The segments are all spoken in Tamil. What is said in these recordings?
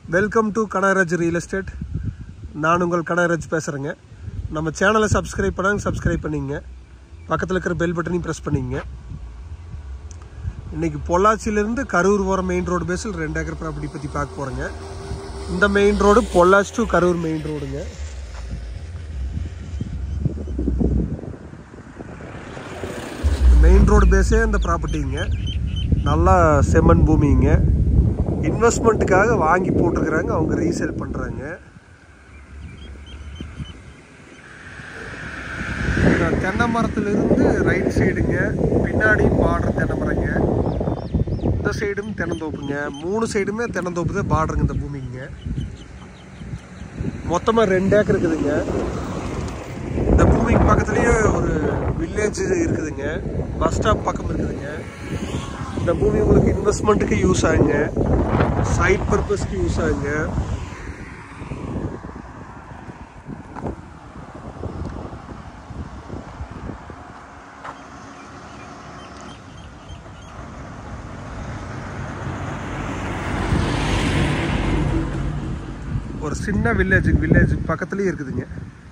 welcome to Kanagaraj real estate நான் உங்கள் கனகராஜ் பேசுகிறேங்க நம்ம சேனலை சப்ஸ்கிரைப் பண்ணாங்க சப்ஸ்கிரைப் பண்ணிங்க பக்கத்தில் இருக்கிற பெல் பட்டனையும் ப்ரெஸ் பண்ணிங்க இன்றைக்கி பொள்ளாச்சியிலேருந்து கரூர் போகிற மெயின் ரோடு பேஸில் ரெண்டு ஏக்கர் ப்ராப்பர்ட்டி பற்றி பார்க்க போகிறேங்க இந்த main road Pollachi to Karur main ரோடுங்க மெயின் ரோடு பேஸே இந்த ப்ராப்பர்ட்டிங்க நல்லா செம்மண் பூமிங்க இன்வெஸ்ட்மெண்ட்டுக்காக வாங்கி போட்டிருக்கிறாங்க அவங்க ரீசேல் பண்ணுறாங்க இந்த தென்னை மரத்துலேருந்து ரைட் சைடுங்க பின்னாடி பார்டர் தென்னை மரங்க இந்த சைடும் தென்னந்தோப்புங்க மூணு சைடுமே தென்னந்தோப்பு தான் பார்டருங்க இந்த பூமிங்க மொத்தமாக ரெண்டு ஏக்கர் இருக்குதுங்க இந்த பூமிக்கு பக்கத்துலேயே ஒரு வில்லேஜ் இருக்குதுங்க பஸ் ஸ்டாப் பக்கம் இருக்குதுங்க இந்த பூமி உங்களுக்கு இன்வெஸ்ட்மெண்ட்டுக்கு யூஸ் ஆகுங்க சைட் பர்பஸ்க்கு யூஸ் ஆகுங்க ஒரு சின்ன வில்லேஜ் வில்லேஜ் பக்கத்துலேயே இருக்குதுங்க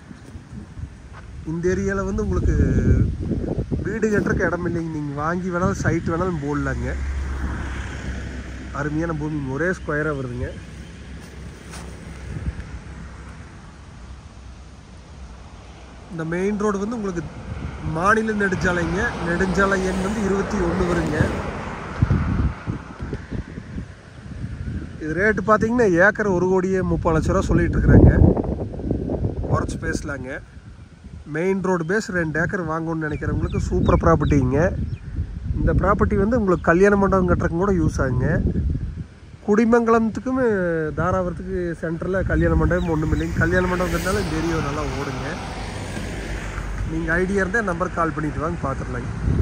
இந்த ஏரியாவில் வந்து உங்களுக்கு வீடு கட்டுறக்கு இடம் இல்லைங்க நீங்கள் வாங்கி வேணாலும் சைட் வேணாலும் போடலாங்க அருமையான பூமி ஒரே ஸ்கொயராக வருதுங்க இந்த மெயின் ரோடு வந்து உங்களுக்கு மாநில நெடுஞ்சாலைங்க நெடுஞ்சாலை எண் வந்து இருபத்தி ஒன்று வருங்க இது ரேட்டு பார்த்தீங்கன்னா ஏக்கர் ஒரு கோடியே முப்பது லட்ச ரூபா சொல்லிட்டு இருக்கிறாங்க குறைச்சி பேசலாங்க மெயின் ரோடு பேஸ் ரெண்டு ஏக்கர் வாங்கணும்னு நினைக்கிறவங்களுக்கு சூப்பர் ப்ராப்பர்ட்டிங்க இந்த ப்ராப்பர்ட்டி வந்து உங்களுக்கு கல்யாண மண்டபம் கட்டுறதுக்கும் கூட யூஸ் ஆகுங்க குடிமங்கலத்துக்கும் தாராபுரத்துக்கு சென்டரில் கல்யாண மண்டபம் ஒன்றும் இல்லைங்க கல்யாண மண்டபம் கட்டினாலும் இந்த ஏரியா நல்லா ஓடுங்க நீங்கள் ஐடியா இருந்தால் நம்பர் கால் பண்ணிட்டு வாங்க பார்த்துடலாங்க